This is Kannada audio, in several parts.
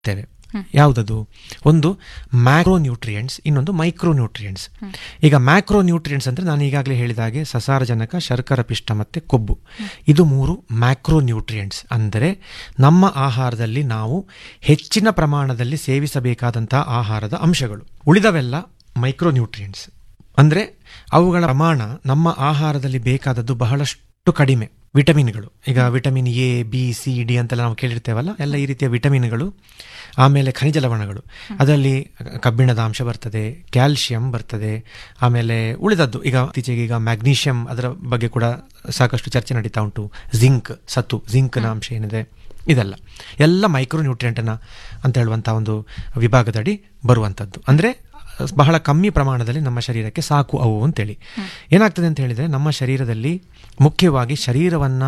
ತೇವೆ ಯಾವುದದು ಒಂದು ಮ್ಯಾಕ್ರೋ ನ್ಯೂಟ್ರಿಯೆಂಟ್ಸ್ ಇನ್ನೊಂದು ಮೈಕ್ರೋ ನ್ಯೂಟ್ರಿಯೆಂಟ್ಸ್ ಈಗ ಮ್ಯಾಕ್ರೋ ನ್ಯೂಟ್ರಿಯೆಂಟ್ಸ್ ಅಂದರೆ ನಾನು ಈಗಾಗಲೇ ಹೇಳಿದ ಹಾಗೆ ಸಸಾರಜನಕ ಶರ್ಕರ ಪಿಷ್ಟ ಮತ್ತು ಕೊಬ್ಬು ಇದು ಮೂರು ಮ್ಯಾಕ್ರೋ ನ್ಯೂಟ್ರಿಯೆಂಟ್ಸ್ ಅಂದರೆ ನಮ್ಮ ಆಹಾರದಲ್ಲಿ ನಾವು ಹೆಚ್ಚಿನ ಪ್ರಮಾಣದಲ್ಲಿ ಸೇವಿಸಬೇಕಾದಂತಹ ಆಹಾರದ ಅಂಶಗಳು ಉಳಿದವೆಲ್ಲ ಮೈಕ್ರೋ ನ್ಯೂಟ್ರಿಯೆಂಟ್ಸ್ ಅಂದರೆ ಅವುಗಳ ಪ್ರಮಾಣ ನಮ್ಮ ಆಹಾರದಲ್ಲಿ ಬೇಕಾದದ್ದು ಬಹಳಷ್ಟು ಕಡಿಮೆ ವಿಟಮಿನ್ಗಳು ಈಗ vitamin A B C D ಅಂತೆಲ್ಲ ನಾವು ಕೇಳಿರ್ತೇವಲ್ಲ ಎಲ್ಲ ಈ ರೀತಿಯ ವಿಟಮಿನ್ಗಳು ಆಮೇಲೆ ಖನಿಜ ಲವಣಗಳು ಅದರಲ್ಲಿ ಕಬ್ಬಿಣದ ಅಂಶ ಬರ್ತದೆ ಕ್ಯಾಲ್ಶಿಯಂ ಬರ್ತದೆ ಆಮೇಲೆ ಉಳಿದದ್ದು ಈಗ ಇತ್ತೀಚೆಗೆ ಈಗ ಮ್ಯಾಗ್ನೀಷಿಯಂ ಅದರ ಬಗ್ಗೆ ಕೂಡ ಸಾಕಷ್ಟು ಚರ್ಚೆ ನಡೀತಾ ಉಂಟು ಜಿಂಕ್ ಸತ್ತು ಜಿಂಕ್ನ ಅಂಶ ಏನಿದೆ ಇದೆಲ್ಲ ಎಲ್ಲ ಮೈಕ್ರೋ ನ್ಯೂಟ್ರಿಯೆಂಟನ್ನ ಅಂತ ಹೇಳುವಂಥ ಒಂದು ವಿಭಾಗದಡಿ ಬರುವಂಥದ್ದು ಅಂದರೆ ಬಹಳ ಕಮ್ಮಿ ಪ್ರಮಾಣದಲ್ಲಿ ನಮ್ಮ ಶರೀರಕ್ಕೆ ಸಾಕು ಅವು ಅಂತೇಳಿ ಏನಾಗ್ತದೆ ಅಂತ ಹೇಳಿದರೆ ನಮ್ಮ ಶರೀರದಲ್ಲಿ ಮುಖ್ಯವಾಗಿ ಶರೀರವನ್ನು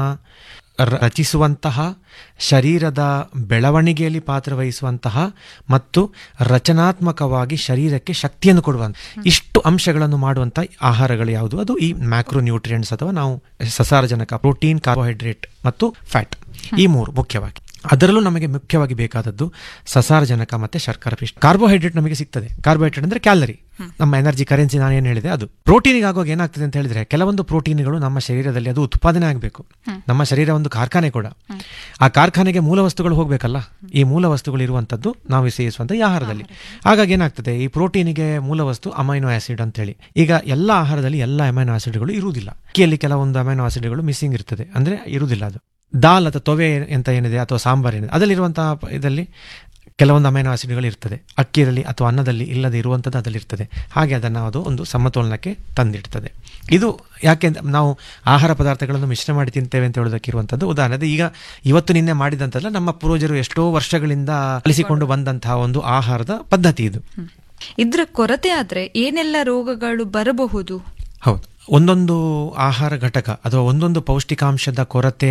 ರಚಿಸುವಂತಹ ಶರೀರದ ಬೆಳವಣಿಗೆಯಲ್ಲಿ ಪಾತ್ರವಹಿಸುವಂತಹ ಮತ್ತು ರಚನಾತ್ಮಕವಾಗಿ ಶರೀರಕ್ಕೆ ಶಕ್ತಿಯನ್ನು ಕೊಡುವಂಥ ಇಷ್ಟು ಅಂಶಗಳನ್ನು ಮಾಡುವಂಥ ಆಹಾರಗಳು ಯಾವುದು ಅದು ಈ ಮ್ಯಾಕ್ರೋ ನ್ಯೂಟ್ರಿಯೆಂಟ್ಸ್ ಅಥವಾ ನಾವು ಸಸಾರಜನಕ ಪ್ರೋಟೀನ್ ಕಾರ್ಬೋಹೈಡ್ರೇಟ್ ಮತ್ತು ಫ್ಯಾಟ್ ಈ ಮೂರು ಮುಖ್ಯವಾಗಿ ಅದರಲ್ಲೂ ನಮಗೆ ಮುಖ್ಯವಾಗಿ ಬೇಕಾದದ್ದು ಸಸಾರಜನಕ ಮತ್ತೆ ಶರ್ಕರ ಪಿಷ್ಟ ಕಾರ್ಬೋಹೈಡ್ರೇಟ್ ನಮಗೆ ಸಿಗ್ತದೆ ಕಾರ್ಬೋಹೈಡ್ರೇಟ್ ಅಂದ್ರೆ ಕ್ಯಾಲರಿ ನಮ್ಮ ಎನರ್ಜಿ ಕರೆನ್ಸಿ ನಾನು ಏನು ಹೇಳಿದೆ ಅದು ಪ್ರೋಟೀನಿಗೆ ಆಗುವಾಗ ಏನಾಗ್ತದೆ ಅಂತ ಹೇಳಿದ್ರೆ ಕೆಲವೊಂದು ಪ್ರೋಟೀನ್ಗಳು ನಮ್ಮ ಶರೀರದಲ್ಲಿ ಅದು ಉತ್ಪಾದನೆ ಆಗಬೇಕು ನಮ್ಮ ಶರೀರ ಒಂದು ಕಾರ್ಖಾನೆ ಕೂಡ ಆ ಕಾರ್ಖಾನೆಗೆ ಮೂಲ ವಸ್ತುಗಳು ಹೋಗಬೇಕಲ್ಲ ಈ ಮೂಲ ವಸ್ತುಗಳು ಇರುವಂತದ್ದು ನಾವು ಸೇವಿಸುವಂತ ಈ ಆಹಾರದಲ್ಲಿ ಹಾಗಾಗಿ ಏನಾಗ್ತದೆ ಈ ಪ್ರೋಟೀನಿಗೆ ಮೂಲ ವಸ್ತು ಅಮೈನೋ ಆಸಿಡ್ ಅಂತ ಹೇಳಿ ಈಗ ಎಲ್ಲ ಆಹಾರದಲ್ಲಿ ಎಲ್ಲ ಅಮೈನೋ ಆಸಿಡ್ಗಳು ಇರುವುದಿಲ್ಲ ಅಕ್ಕಿಯಲ್ಲಿ ಕೆಲವೊಂದು ಅಮೈನೋ ಆಸಿಡ್ಗಳು ಮಿಸ್ಸಿಂಗ್ ಇರ್ತದೆ ಅಂದ್ರೆ ಇರುವುದಿಲ್ಲ ಅದು ದಾಲ್ ಅಥವಾ ತೊವೆ ಅಂತ ಏನಿದೆ ಅಥವಾ ಸಾಂಬಾರ್ ಏನಿದೆ ಅದರಲ್ಲಿರುವಂತಹ ಇದರಲ್ಲಿ ಕೆಲವೊಂದು ಅಮೈನೋ ಆಸಿಡ್ಗಳು ಇರ್ತದೆ ಅಕ್ಕಿಯಲ್ಲಿ ಅಥವಾ ಅನ್ನದಲ್ಲಿ ಇಲ್ಲದೆ ಇರುವಂಥದ್ದು ಅದರಲ್ಲಿರ್ತದೆ ಹಾಗೆ ಅದನ್ನು ಅದು ಒಂದು ಸಮತೋಲನಕ್ಕೆ ತಂದಿಡ್ತದೆ ಇದು ಯಾಕೆ ನಾವು ಆಹಾರ ಪದಾರ್ಥಗಳನ್ನು ಮಿಶ್ರ ಮಾಡಿ ತಿಂತೇವೆ ಅಂತ ಹೇಳೋದಕ್ಕೆ ಇರುವಂಥದ್ದು ಉದಾಹರಣೆ ಈಗ ಇವತ್ತು ನಿನ್ನೆ ಮಾಡಿದಂಥಲ್ಲ ನಮ್ಮ ಪೂರ್ವಜರು ಎಷ್ಟೋ ವರ್ಷಗಳಿಂದ ಕಲಿಸಿಕೊಂಡು ಬಂದಂತಹ ಒಂದು ಆಹಾರದ ಪದ್ಧತಿ ಇದು ಇದ್ರ ಕೊರತೆ ಆದ್ರೆ ಏನೆಲ್ಲ ರೋಗಗಳು ಬರಬಹುದು ಹೌದು ಒಂದೊಂದು ಆಹಾರ ಘಟಕ ಅಥವಾ ಒಂದೊಂದು ಪೌಷ್ಟಿಕಾಂಶದ ಕೊರತೆ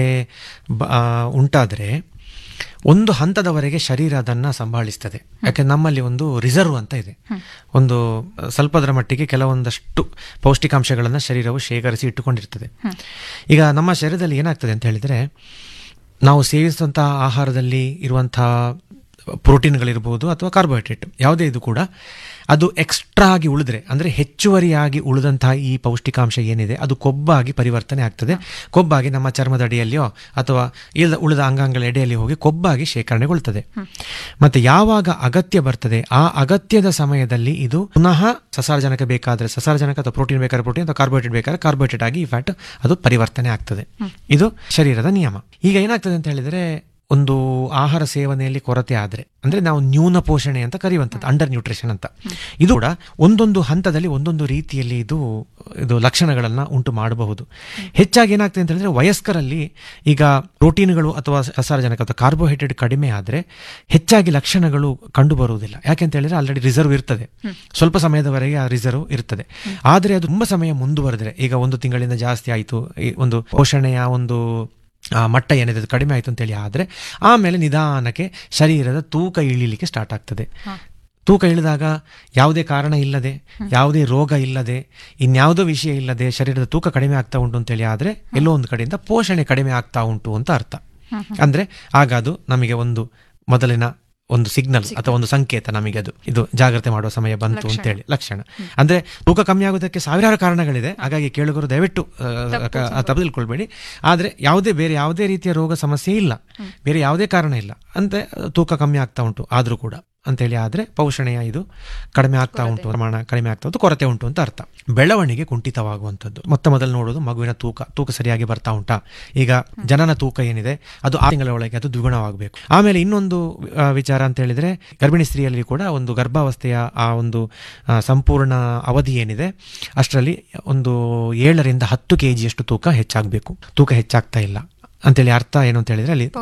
ಉಂಟಾದರೆ ಒಂದು ಹಂತದವರೆಗೆ ಶರೀರ ಅದನ್ನು ಸಂಭಾಳಿಸ್ತದೆ ಯಾಕೆ ನಮ್ಮಲ್ಲಿ ಒಂದು ರಿಸರ್ವ್ ಅಂತ ಇದೆ ಒಂದು ಸ್ವಲ್ಪದರ ಮಟ್ಟಿಗೆ ಕೆಲವೊಂದಷ್ಟು ಪೌಷ್ಟಿಕಾಂಶಗಳನ್ನು ಶರೀರವು ಶೇಖರಿಸಿ ಇಟ್ಟುಕೊಂಡಿರ್ತದೆ ಈಗ ನಮ್ಮ ಶರೀರದಲ್ಲಿ ಏನಾಗ್ತದೆ ಅಂತ ಹೇಳಿದರೆ ನಾವು ಸೇವಿಸುವಂತಹ ಆಹಾರದಲ್ಲಿ ಇರುವಂತಹ ಪ್ರೋಟೀನ್ಗಳಿರ್ಬೋದು ಅಥವಾ ಕಾರ್ಬೋಹೈಡ್ರೇಟ್ ಯಾವುದೇ ಇದು ಕೂಡ ಅದು ಎಕ್ಸ್ಟ್ರಾ ಆಗಿ ಉಳಿದ್ರೆ ಅಂದರೆ ಹೆಚ್ಚುವರಿಯಾಗಿ ಉಳಿದಂತಹ ಈ ಪೌಷ್ಟಿಕಾಂಶ ಏನಿದೆ ಅದು ಕೊಬ್ಬಾಗಿ ಪರಿವರ್ತನೆ ಆಗ್ತದೆ ಕೊಬ್ಬಾಗಿ ನಮ್ಮ ಚರ್ಮದ ಅಡಿಯಲ್ಲಿಯೋ ಅಥವಾ ಇಲ್ಲ ಉಳಿದ ಅಂಗಾಂಗಗಳ ಎಡೆಯಲ್ಲಿ ಹೋಗಿ ಕೊಬ್ಬಾಗಿ ಶೇಖರಣೆಗೊಳ್ತದೆ ಮತ್ತೆ ಯಾವಾಗ ಅಗತ್ಯ ಬರ್ತದೆ ಆ ಅಗತ್ಯದ ಸಮಯದಲ್ಲಿ ಇದು ಪುನಃ ಸಸಾರಜನಕ ಬೇಕಾದರೆ ಸಸಾರಜನಕ ಅಥವಾ ಪ್ರೋಟೀನ್ ಬೇಕಾದ್ರೆ ಪ್ರೋಟೀನ್ ಅಥವಾ ಕಾರ್ಬೋಹೈಡ್ರೇಟ್ ಬೇಕಾದ್ರೆ ಕಾರ್ಬೋಹೈಡ್ರೇಟ್ ಆಗಿ ಈ ಫ್ಯಾಟ್ ಅದು ಪರಿವರ್ತನೆ ಆಗ್ತದೆ ಇದು ಶರೀರದ ನಿಯಮ ಈಗ ಏನಾಗ್ತದೆ ಅಂತ ಹೇಳಿದರೆ ಒಂದು ಆಹಾರ ಸೇವನೆಯಲ್ಲಿ ಕೊರತೆ ಆದರೆ ಅಂದರೆ ನಾವು ನ್ಯೂನ ಪೋಷಣೆ ಅಂತ ಕರೆಯುವಂಥದ್ದು ಅಂಡರ್ ನ್ಯೂಟ್ರಿಷನ್ ಅಂತ ಇದು ಕೂಡ ಒಂದೊಂದು ಹಂತದಲ್ಲಿ ಒಂದೊಂದು ರೀತಿಯಲ್ಲಿ ಇದು ಇದು ಲಕ್ಷಣಗಳನ್ನು ಉಂಟು ಮಾಡಬಹುದು ಹೆಚ್ಚಾಗಿ ಏನಾಗ್ತದೆ ಅಂತ ಹೇಳಿದ್ರೆ ವಯಸ್ಕರಲ್ಲಿ ಈಗ ಪ್ರೋಟೀನ್ಗಳು ಅಥವಾ ಸಸಾರಜನಕ ಅಥವಾ ಕಾರ್ಬೋಹೈಡ್ರೇಟ್ ಕಡಿಮೆ ಆದರೆ ಹೆಚ್ಚಾಗಿ ಲಕ್ಷಣಗಳು ಕಂಡು ಬರುವುದಿಲ್ಲ ಯಾಕೆಂತ ಹೇಳಿದ್ರೆ ಆಲ್ರೆಡಿ ರಿಸರ್ವ್ ಇರ್ತದೆ ಸ್ವಲ್ಪ ಸಮಯದವರೆಗೆ ಆ ರಿಸರ್ವ್ ಇರ್ತದೆ ಆದರೆ ಅದು ತುಂಬ ಸಮಯ ಮುಂದುವರೆದ್ರೆ ಈಗ ಒಂದು ತಿಂಗಳಿಂದ ಜಾಸ್ತಿ ಆಯಿತು ಒಂದು ಪೋಷಣೆಯ ಒಂದು ಮಟ್ಟ ಏನಿದೆ ಅದು ಕಡಿಮೆ ಆಯಿತು ಅಂತೇಳಿ ಆದರೆ ಆಮೇಲೆ ನಿಧಾನಕ್ಕೆ ಶರೀರದ ತೂಕ ಇಳಿಲಿಕ್ಕೆ ಸ್ಟಾರ್ಟ್ ಆಗ್ತದೆ ತೂಕ ಇಳಿದಾಗ ಯಾವುದೇ ಕಾರಣ ಇಲ್ಲದೆ ಯಾವುದೇ ರೋಗ ಇಲ್ಲದೆ ಇನ್ಯಾವುದೋ ವಿಷಯ ಇಲ್ಲದೆ ಶರೀರದ ತೂಕ ಕಡಿಮೆ ಆಗ್ತಾ ಉಂಟು ಅಂತೇಳಿ ಆದರೆ ಎಲ್ಲೋ ಒಂದು ಕಡೆಯಿಂದ ಪೋಷಣೆ ಕಡಿಮೆ ಆಗ್ತಾ ಉಂಟು ಅಂತ ಅರ್ಥ ಅಂದರೆ ಆಗ ಅದು ನಮಗೆ ಒಂದು ಮೊದಲಿನ ಒಂದು ಸಿಗ್ನಲ್ ಅಥವಾ ಒಂದು ಸಂಕೇತ ನಮಗೆ ಅದು ಇದು ಜಾಗ್ರತೆ ಮಾಡುವ ಸಮಯ ಬಂತು ಅಂತೇಳಿ ಲಕ್ಷಣ ಅಂದ್ರೆ ತೂಕ ಕಮ್ಮಿ ಆಗೋದಕ್ಕೆ ಸಾವಿರಾರು ಕಾರಣಗಳಿದೆ ಹಾಗಾಗಿ ಕೇಳುಗರು ದಯವಿಟ್ಟು ತಪ್ಪು ತಿಳ್ಕೊಳ್ಬೇಡಿ ಆದರೆ ಯಾವುದೇ ಬೇರೆ ಯಾವುದೇ ರೀತಿಯ ರೋಗ ಸಮಸ್ಯೆ ಇಲ್ಲ ಬೇರೆ ಯಾವುದೇ ಕಾರಣ ಇಲ್ಲ ಅಂದ್ರೆ ತೂಕ ಕಮ್ಮಿ ಆಗ್ತಾ ಉಂಟು ಆದ್ರೂ ಕೂಡ ಅಂತೇಳಿ ಆದರೆ ಪೋಷಣೆಯ ಇದು ಕಡಿಮೆ ಆಗ್ತಾ ಉಂಟು ಪ್ರಮಾಣ ಕಡಿಮೆ ಆಗ್ತಾ ಉಂಟು ಕೊರತೆ ಉಂಟು ಅಂತ ಅರ್ಥ ಬೆಳವಣಿಗೆ ಕುಂಠಿತವಾಗುವಂಥದ್ದು ಮೊತ್ತ ಮೊದಲು ನೋಡೋದು ಮಗುವಿನ ತೂಕ ತೂಕ ಸರಿಯಾಗಿ ಬರ್ತಾ ಉಂಟಾ ಈಗ ಜನನ ತೂಕ ಏನಿದೆ ಅದು ಆ ತಿಂಗಳ ಒಳಗೆ ಅದು ದ್ವಿಗುಣವಾಗಬೇಕು ಆಮೇಲೆ ಇನ್ನೊಂದು ವಿಚಾರ ಅಂತ ಹೇಳಿದ್ರೆ ಗರ್ಭಿಣಿ ಸ್ತ್ರೀಯಲ್ಲಿ ಕೂಡ ಒಂದು ಗರ್ಭಾವಸ್ಥೆಯ ಆ ಒಂದು ಸಂಪೂರ್ಣ ಅವಧಿ ಏನಿದೆ ಅಷ್ಟರಲ್ಲಿ ಒಂದು ಏಳರಿಂದ ಹತ್ತು ಕೆ ಜಿಯಷ್ಟು ತೂಕ ಹೆಚ್ಚಾಗಬೇಕು ತೂಕ ಹೆಚ್ಚಾಗ್ತಾ ಇಲ್ಲ ಅಂತೇಳಿ ಅರ್ಥ ಏನು ಅಂತ ಹೇಳಿದ್ರೆ ಅಲ್ಲಿ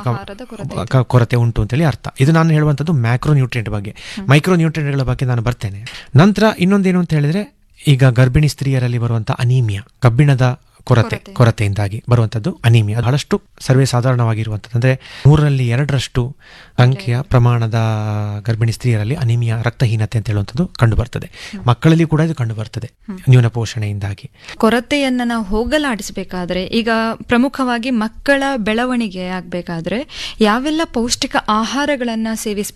ಪೋಷಕ ಕೊರತೆ ಉಂಟು ಅಂತೇಳಿ ಅರ್ಥ ಇದು ನಾನು ಹೇಳುವಂಥದ್ದು ಮ್ಯಾಕ್ರೋ ನ್ಯೂಟ್ರಿಯೆಂಟ್ ಬಗ್ಗೆ ಮೈಕ್ರೋ ನ್ಯೂಟ್ರಿಯೆಂಟ್ಗಳ ಬಗ್ಗೆ ನಾನು ಬರ್ತೇನೆ ನಂತರ ಇನ್ನೊಂದೇನು ಅಂತ ಹೇಳಿದ್ರೆ ಈಗ ಗರ್ಭಿಣಿ ಸ್ತ್ರೀಯರಲ್ಲಿ ಬರುವಂಥ ಅನೀಮಿಯಾ ಕಬ್ಬಿಣದ ಕೊರತೆ ಕೊರತೆಯಿಂದಾಗಿ ಬರುವಂತದ್ದು ಅನಿಮಿಯಾ ಬಹಳಷ್ಟು ಸರ್ವೇ ಸಾಧಾರಣವಾಗಿರುವಂಥದ್ದು ಅಂದ್ರೆ ಮೂರರಲ್ಲಿ ಎರಡರಷ್ಟು ಸಂಖ್ಯೆಯ ಪ್ರಮಾಣದ ಗರ್ಭಿಣಿ ಸ್ತ್ರೀಯರಲ್ಲಿ ಅನಿಮಿಯಾ ರಕ್ತಹೀನತೆ ಅಂತ ಹೇಳುವಂಥದ್ದು ಕಂಡು ಬರ್ತದೆ ಮಕ್ಕಳಲ್ಲಿ ಕೂಡ ಇದು ಕಂಡು ಬರ್ತದೆ ನ್ಯೂನ ಪೋಷಣೆಯಿಂದಾಗಿ ಕೊರತೆಯನ್ನ ನಾವು ಹೋಗಲಾಡಿಸಬೇಕಾದ್ರೆ ಈಗ ಪ್ರಮುಖವಾಗಿ ಮಕ್ಕಳ ಬೆಳವಣಿಗೆ ಆಗ್ಬೇಕಾದ್ರೆ ಯಾವೆಲ್ಲ ಪೌಷ್ಟಿಕ ಆಹಾರಗಳನ್ನ ಸೇವಿಸಬೇಕು